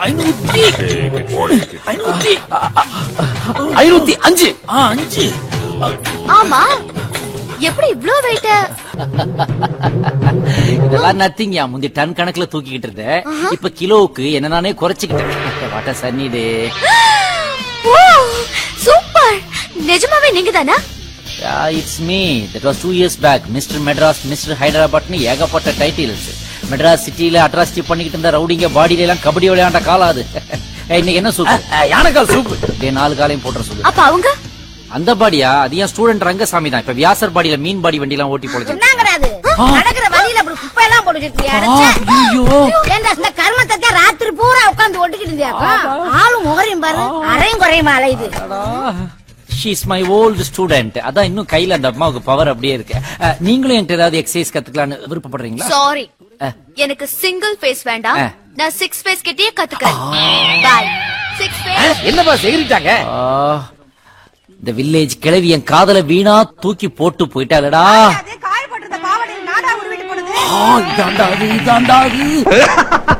ஐநூத்தி ஐநூத்தி ஐநூத்தி அஞ்சு ஆ, அஞ்சு ஆமா எப்படி இவ்ளோ வெயிட் இதெல்லாம் நத்திங்கயா முந்தி டன் கணக்குல தூக்கிக்கிட்டு இருந்தேன் இப்ப கிலோவுக்கு என்ன நானே குறைச்சுக்கிட்டேன் வாட்ட சன்னி டே சூப்பர் நிஜமாவே நீங்க தானா it's me that was two years back mister Madras mister ஹைதராபாத்னு ஏகப்பட்ட டைட்டில்ஸ் மெட்ராஸ் சிட்டில அட்ராசிட்டி பண்ணிக்கிட்டு இருந்த ரவுடிங்க பாடியில எல்லாம் கபடி விளையாண்ட காலம் அது ஏய், இன்னைக்கு என்ன சூப்பு அஹ், யானைக்கால் சூப்பு டேய், நாலு காலையும் போட்டுற சொல்லு அப்ப அவங்க அந்த பாடியா அது என் ஸ்டூடெண்ட் ரங்கசாமி தான் இப்ப வியாசர் பாடியில மீன் பாடி வண்டி எல்லாம் ஓட்டி போடுச்சு என்னங்கடாது நடக்கிற வழியில அப்படி குப்பை எல்லாம் போட்டு வச்சிருக்கியா ஏண்டா இந்த கர்மத்தை ராத்திரி பூரா உட்கார்ந்து ஒட்டிக்கிட்டு இருந்தியாக்கா ஆளும் முகரையும் பாரு அரையும் குறையும் அலையுது ஷீஸ் மை ஓல்டு ஸ்டூடெண்ட் அதான் இன்னும் கையில அந்த அம்மாவுக்கு பவர் அப்படியே இருக்கு அஹ், நீங்களும் என்கிட்ட ஏதாவது எக்ஸசைஸ் கத்துக்கலாம்னு விருப்பப்படுறீங்களா சாரி அஹ். எனக்கு சிங்கிள் ஃபேஸ் வேண்டாம் ஆ. நான் சிக்ஸ் ஃபேஸ் கிட்டயே கத்துக்கிறேன் பாய் சிக்ஸ் ஃபேஸ் என்னப்பா செகிரிட்டாங்க ஆ, இந்த வில்லேஜ் கிழவி என் காதல வீணா தூக்கி போட்டு போயிட்டாளடா காயப்பட்டிருந்த பாவடையில் நாடா ஒரு வீட்டு போடுது ஆ, இதாண்டா அது இதாண்டா அது